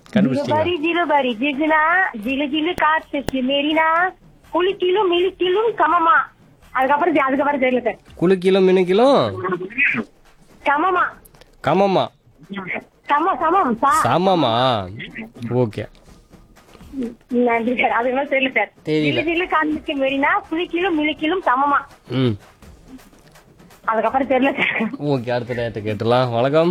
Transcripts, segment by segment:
கண்டுபிடிச்சிட்டீங்க ஜிலுபரி ஜிலுபரி ஜிகுனா ஜிலு ஜிலு காத்துக்கு மெரினா குளிக்கிலும் மிளிக்கிலும் சமமா அதுக்கப்புறம் தெ- அதுக்கப்புறம் தெரியல சார் குலுக்கிலும் மினுக்கிலும் சமமா கமமா சம சமம் சா சமமா ஓகே நன்றி சார் அதுக்கு மேல தெரியல சார் தெரியல. ஜிலு ஜிலு காத்துக்கு மெரினா குளிக்கிலும் மிளிக்கிலும் சமமா ம் அதுக்கப்புறம் தெரியல சார் ஓகே அடுத்த நேரத்தை கேட்டுடலாம் வணக்கம்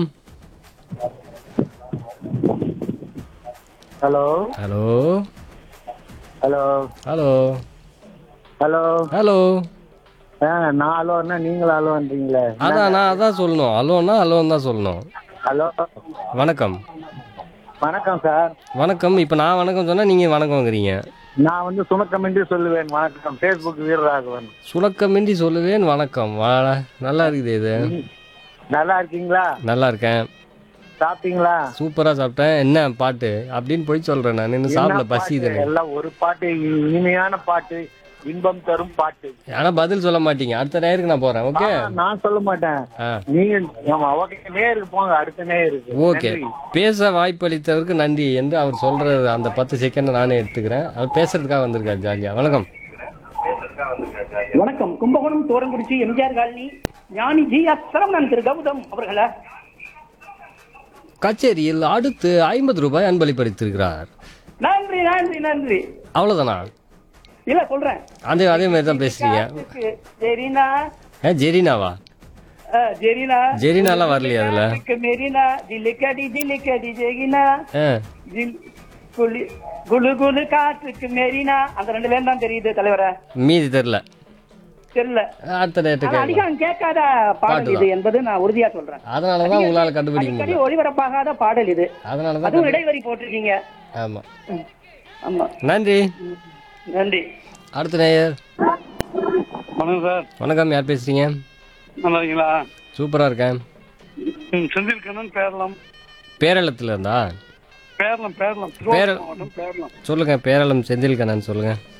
hello hello hello hello hello hello ஆ நான் அலோன்னா நீங்களும் அலோன்றீங்களே அதான் நான் அதான் சொல்லணும் அலோன்னா அலோன்னு தான் சொல்லணும் ஹலோ வணக்கம் வணக்கம் சார் வணக்கம் இப்போ நான் வணக்கம் சொன்னால் நீங்கள் வணக்கம்ங்கிறீங்க நான் வந்து சுணக்கமின்றி சொல்லுவேன் வணக்கம் ஃபேஸ்புக் வீரராகவன் சுணக்கமின்றி சொல்லுவேன் வணக்கம் வா நல்லா இருக்குது இது நல்லா இருக்கீங்களா நல்லா இருக்கேன் சாப்பிட்டீங்களா சூப்பராக சாப்பிட்டேன் என்ன பாட்டு அப்படின்னு போய் சொல்கிறேன் நான் இன்னும் சாப்பிட என்ன பசி பாட்டு? எல்லாம் ஒரு பாட்டு இனிமையான பாட்டு இன்பம் தரும் பாட்டு ஆனால் பதில் சொல்ல மாட்டீங்க அடுத்த நேருக்கு நான் போகிறேன் ஓகே ஆ, நான் சொல்ல மாட்டேன் ஆ நீங்க ஆமா ஓகே நேருக்கு போங்க அடுத்த நேருக்கு ஓகே பேச வாய்ப்பளித்தவருக்கு நன்றி என்று அவர் சொல்றது அந்த பத்து செகண்ட் நானே எடுத்துக்கிறேன் அவர் பேசுறதுக்காக வந்திருக்காரு ஜாலியா வணக்கம் வணக்கம் Kumbakonam Thorankurichi MGR colony Gnani G S Saravanan Thiru Gautham அவர்களா கச்சேரியில் அடுத்து ஐம்பது ரூபாய் அன்பளிப்பளித்திருக்கிறார் நன்றி நன்றி நன்றி அவ்வளவுதானா இல்ல சொல்றேன் அதே அதே மாதிரி தான் பேசுறீங்க ஜெரினா ஏ ஜெரினாவா ஆ, ஜெரினா ஜெரினாலாம் வரலையா அதுல எனக்கு மெரினா ஜிலிக்கடி ஜிலிக்கடி ஜெகினா ஆ ஜில் குளி குளு குளு காற்றுக்கு மெரினா அந்த ரெண்டு லேன் தான் தெரியுது தலைவர மீதி தெரில தெரியல அடுத்த ஆனா நேரத்துக்கு அதிகம் கேட்காத பாடல் இது என்பது நான் உறுதியா சொல்றேன் அதனால தான் உங்களால் கண்டுபிடிக்க அடிக்கடி முடியல ஒளிபரப்பாகாத பாடல் இது அதனால தான் அதுவும் இடைவெளி போட்டிருக்கீங்க ஆமா ம். ஆமா நன்றி நன்றி அடுத்த நேயர் வணக்கம் சார் வணக்கம் யார் பேசுறீங்க நல்லா இருக்கீங்களா சூப்பரா இருக்கேன் ம், செந்தில் கண்ணன் பேரளம் பேரளத்துல இருந்தா பேரளம் பேரளம் பேர- திருவாரூர் மாவட்டம் பேரளம் சொல்லுங்க பேரளம் செந்தில் கண்ணன் சொல்லுங்க